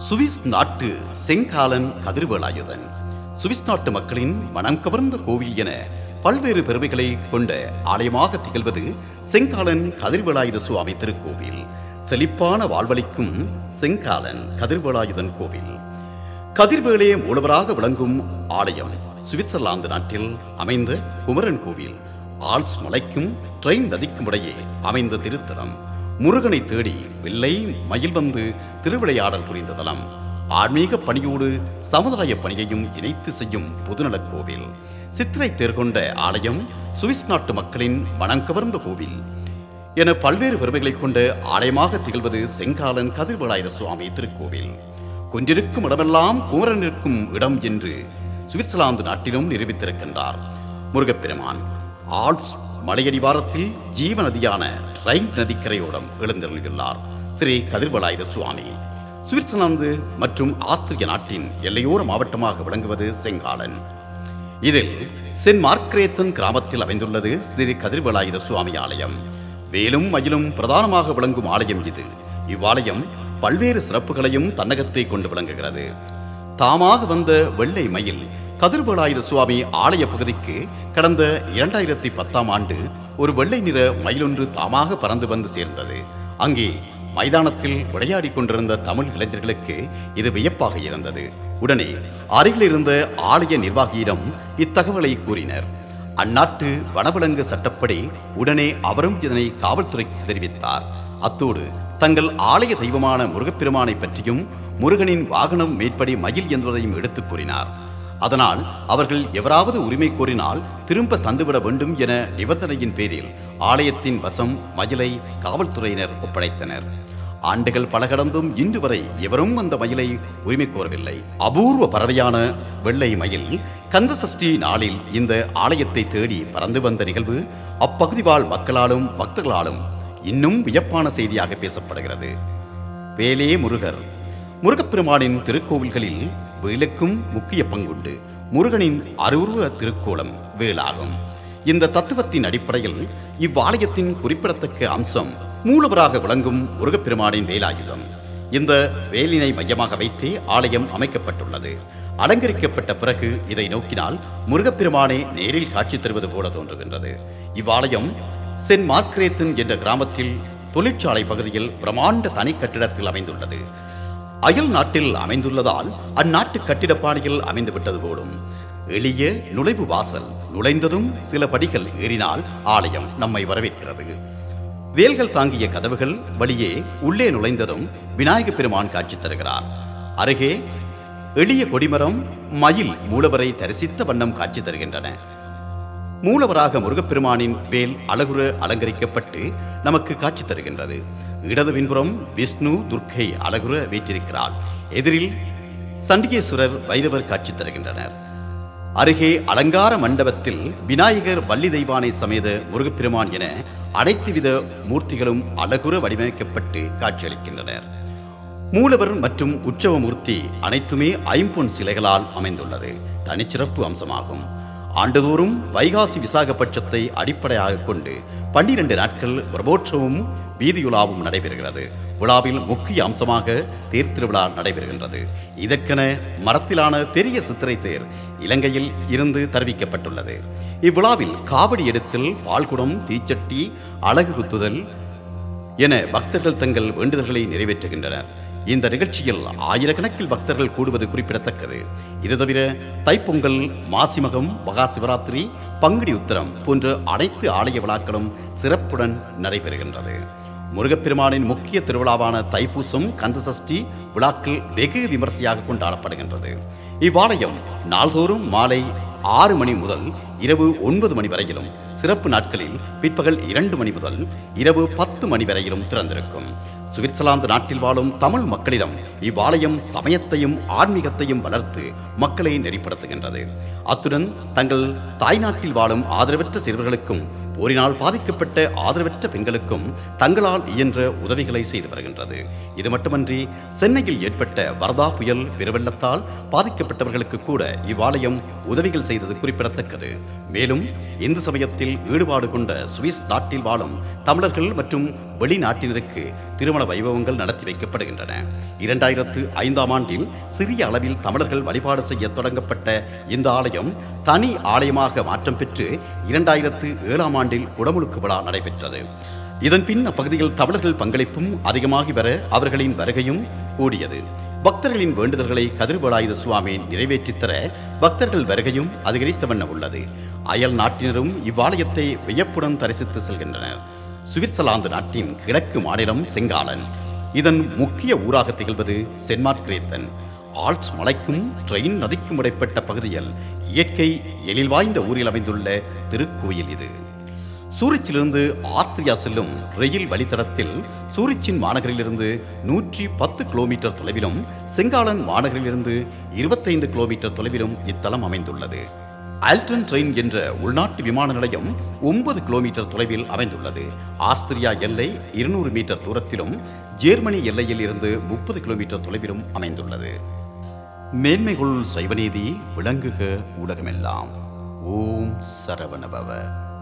Swiss நாட்டு செங்காலன் கதிர்வேலாயுதன் Swiss நாட்டு மக்களின் மனம் கவர்ந்த கோவில் என பல்வேறு பெருமைகளை கொண்ட ஆலயமாக திகழ்வது செங்காலன் கதிர்வேலாயுத சுவாமி திருக்கோவில் செழிப்பான வாழ்வளிக்கும் செங்காலன் கதிர்வேலாயுதன் கோவில் கதிர்வேலே மூலவராக விளங்கும் ஆலயம் சுவிட்சர்லாந்து நாட்டில் அமைந்த குமரன் கோவில் ஆல்ஸ் மலைக்கும் ட்ரெயின் நதிக்கும் இடையே அமைந்த திருத்தலம் முருகனை தேடி வெள்ளை மயில் வந்து திருவிளையாடல் புரிந்த தலம் ஆன்மீக பணியோடு சமுதாய பணியையும் இணைத்து செய்யும் பொதுநலக் கோவில் சித்திரை தேர் கொண்ட ஆலயம் சுவிஸ் நாட்டு மக்களின் மனம் கவர்ந்த கோவில் என பல்வேறு பெருமைகளைக் கொண்ட ஆலயமாக திகழ்வது செங்காலன் கதிர்வேலாயுத சுவாமி திருக்கோவில் கொன்றிருக்கும் இடமெல்லாம் குமரன் இருக்கும் இடம் என்று சுவிட்சர்லாந்து நாட்டிலும் நிரூபித்திருக்கின்றார் முருகப்பெருமான் ஆல்ப்ஸ் மலையடிவாரத்தில் ஜீவ நதியான ரைன் நதிக்கரையோடம் எழுந்தருளியுள்ளார் ஸ்ரீ கதிர்வேலாயுத சுவாமி சுவிட்சர்லாந்து மற்றும் ஆஸ்திரிய நாட்டின் எல்லையோர மாவட்டமாக விளங்குவது செங்காலன் இதில் சென்ட் மார்க்ரேத்தன் கிராமத்தில் அமைந்துள்ளது ஸ்ரீ கதிர்வேலாயுத சுவாமி ஆலயம் வேலும் மயிலும் பிரதானமாக விளங்கும் ஆலயம் இது இவ்வாலயம் பல்வேறு சிறப்புகளையும் தன்னகத்தை கொண்டு விளங்குகிறது தாமாக வந்த வெள்ளை மயில் கதிர்வேலாயுத சுவாமி ஆலய பகுதிக்கு கடந்த இரண்டாயிரத்தி பத்தாம் ஆண்டு ஒரு வெள்ளை நிற மயிலொன்று தாமாக பறந்து வந்து சேர்ந்தது அங்கே மைதானத்தில் விளையாடிக் கொண்டிருந்த தமிழ் இளைஞர்களுக்கு இது வியப்பாக இருந்தது உடனே அருகில் இருந்த ஆலய நிர்வாகியிடம் இத்தகவலை கூறினர் அந்நாட்டு வனவிலங்கு சட்டப்படி உடனே அவரும் இதனை காவல்துறைக்கு தெரிவித்தார் அத்தோடு தங்கள் ஆலய தெய்வமான முருகப்பெருமானை பற்றியும் முருகனின் வாகனம் மேற்படி மயில் என்பதையும் எடுத்துக் கூறினார் அதனால் அவர்கள் எவராவது உரிமை கோரினால் திரும்ப தந்துவிட வேண்டும் என நிபந்தனையின் பேரில் ஆலயத்தின் வசம் மயிலை காவல்துறையினர் ஒப்படைத்தனர் ஆண்டுகள் பல கடந்தும் இன்று வரை எவரும் அந்த மயிலை உரிமை கோரவில்லை அபூர்வ பறவையான வெள்ளை மயில் கந்த சஷ்டி நாளில் இந்த ஆலயத்தை தேடி பறந்து வந்த நிகழ்வு அப்பகுதி வாழ் மக்களாலும் பக்தர்களாலும் இன்னும் வியப்பான செய்தியாக பேசப்படுகிறது வேலே முருகர் முருகப்பெருமானின் திருக்கோவில்களில் வேலுக்கும் முக்கிய பங்குண்டு முருகனின் அருவுருவ திருக்கோலம் வேலாகும் இந்த தத்துவத்தின் அடிப்படையில் இவ்வாலயத்தின் குறிப்பிடத்தக்க அம்சம் மூலவராக விளங்கும் முருகப்பெருமானின் வேலாயுதம் இந்த வேலினை மையமாக வைத்தே ஆலயம் அமைக்கப்பட்டுள்ளது அலங்கரிக்கப்பட்ட பிறகு இதை நோக்கினால் முருகப்பெருமானே நேரில் காட்சி தருவது போல தோன்றுகின்றது இவ்வாலயம் சென்ட் மார்க்ரேத்தன் என்ற கிராமத்தில் தொழிற்சாலை பகுதியில் பிரமாண்ட தனி கட்டிடத்தில் அமைந்துள்ளது அயல் நாட்டில் அமைந்துள்ளதால் அந்நாட்டு கட்டிடப்பாணியில் அமைந்துவிட்டது போலும் எளிய நுழைவு வாசல் நுழைந்ததும் சில படிகள் ஏறினால் ஆலயம் நம்மை வரவேற்கிறது வேல்கள் தாங்கிய கதவுகள் வழியே உள்ளே நுழைந்ததும் விநாயக பெருமான் காட்சி தருகிறார் அருகே எளிய கொடிமரம் மயில் மூலவரை தரிசித்த வண்ணம் காட்சி தருகின்றன மூலவராக முருகப்பெருமானின் வேல் அழகுற அலங்கரிக்கப்பட்டு நமக்கு காட்சி தருகின்றது இடது பின்புறம் விஷ்ணு துர்க்கை அழகுற வீற்றிருக்கிறாள் எதிரில் சண்டிகேஸ்வரர் வைரவர் காட்சி தருகின்றனர் அருகே அலங்கார மண்டபத்தில் விநாயகர் வள்ளி தெய்வானை சமேத முருகப்பெருமான் என அனைத்து வித மூர்த்திகளும் அழகுற வடிவமைக்கப்பட்டு காட்சியளிக்கின்றனர் மூலவர் மற்றும் உற்சவமூர்த்தி அனைத்துமே ஐம்பொன் சிலைகளால் அமைந்துள்ளது தனிச்சிறப்பு அம்சமாகும் ஆண்டுதோறும் வைகாசி விசாகபட்சத்தை அடிப்படையாக கொண்டு பன்னிரண்டு நாட்கள் பிரபோற்சவமும் வீதியுலாவும் நடைபெறுகிறது விழாவில் முக்கிய அம்சமாக தேர் திருவிழா நடைபெறுகின்றது இதற்கென மரத்திலான பெரிய சித்திரை தேர் இலங்கையில் இருந்து தருவிக்கப்பட்டுள்ளது இவ்விழாவில் காவடி எடுத்தல் பால்குடம் தீச்சட்டி அழகு குத்துதல் என பக்தர்கள் தங்கள் வேண்டுதல்களை நிறைவேற்றுகின்றனர் இந்த நிகழ்ச்சியில் ஆயிரக்கணக்கில் பக்தர்கள் கூடுவது குறிப்பிடத்தக்கது இது தவிர தைப்பொங்கல் மாசிமகம் மகா சிவராத்திரி பங்குடி உத்திரம் போன்ற அனைத்து ஆலய விழாக்களும் சிறப்புடன் நடைபெறுகின்றது முருகப்பெருமானின் முக்கிய திருவிழாவான தைப்பூசம் கந்தசஷ்டி விழாக்கள் வெகு விமர்சையாக கொண்டாடப்படுகின்றது இவ்வாலயம் நாள்தோறும் மாலை ஆறு மணி முதல் இரவு ஒன்பது மணி வரையிலும் சிறப்பு நாட்களில் பிற்பகல் இரண்டு மணி முதல் இரவு பத்து மணி வரையிலும் திறந்திருக்கும் சுவிட்சர்லாந்து நாட்டில் வாழும் தமிழ் மக்களிடம் இவ்வாலயம் சமயத்தையும் ஆன்மீகத்தையும் வளர்த்து மக்களை நெறிப்படுத்துகின்றது அத்துடன் தங்கள் தாய்நாட்டில் வாழும் ஆதரவற்ற சிறுவர்களுக்கும் போரினால் பாதிக்கப்பட்ட ஆதரவற்ற பெண்களுக்கும் தங்களால் இயன்ற உதவிகளை செய்து வருகின்றது இது மட்டுமன்றி சென்னையில் ஏற்பட்ட வரதா புயல் பெருவெள்ளத்தால் பாதிக்கப்பட்டவர்களுக்கு கூட இவ்வாலயம் உதவிகள் செய்தது குறிப்பிடத்தக்கது மேலும் இந்து சமயத்தில் ஈடுபாடு கொண்ட சுவிஸ் நாட்டில் வாழும் தமிழர்கள் மற்றும் வெளிநாட்டினருக்கு திருமண வைபவங்கள் நடத்தி வைக்கப்படுகின்றன இரண்டாயிரத்து ஐந்தாம் ஆண்டில் சிறிய அளவில் தமிழர்கள் வழிபாடு செய்ய தொடங்கப்பட்ட இந்த ஆலயம் தனி ஆலயமாக மாற்றம் பெற்று இரண்டாயிரத்து ஏழாம் ஆண்டில் குடமுழுக்கு விழா நடைபெற்றது இதன் பின் அப்பகுதியில் தமிழர்கள் பங்களிப்பும் அதிகமாகி வர அவர்களின் வருகையும் கூடியது பக்தர்களின் வேண்டுதல்களை கதிர்வேலாயுத சுவாமி நிறைவேற்றித் தர பக்தர்கள் வருகையும் அதிகரித்த வண்ணம் உள்ளது அயல் நாட்டினரும் இவ்வாலயத்தை வியப்புடன் தரிசித்து செல்கின்றனர் சுவிட்சர்லாந்து நாட்டின் கிழக்கு மாநிலம் செங்காலன் இதன் முக்கிய ஊராக திகழ்வது சென்மார்க் கிரேத்தன் ஆல்ப்ஸ் மலைக்கும் ட்ரெயின் நதிக்கும் இடைப்பட்ட பகுதியில் இயற்கை எழில் வாய்ந்த ஊரில் அமைந்துள்ள திருக்கோயில் இது சூரிச்சிலிருந்து ஆஸ்திரியா செல்லும் ரயில் வழித்தடத்தில் சூரிச்சின் மாநகரிலிருந்து நூற்றி பத்து கிலோமீட்டர் தொலைவிலும் செங்காலன் மாநகரிலிருந்து இருபத்தைந்து கிலோமீட்டர் தொலைவிலும் இத்தலம் அமைந்துள்ளது ஆல்டன் ட்ரெயின் என்ற உள்நாட்டு விமான நிலையம் ஒன்பது கிலோமீட்டர் தொலைவில் அமைந்துள்ளது ஆஸ்திரியா எல்லை இருநூறு மீட்டர் தூரத்திலும் ஜெர்மனி எல்லையில் இருந்து முப்பது கிலோமீட்டர் தொலைவிலும் அமைந்துள்ளது மேன்மைகுள் சைவநீதி விளங்குக ஊடகமெல்லாம் ஓம் சரவணபவ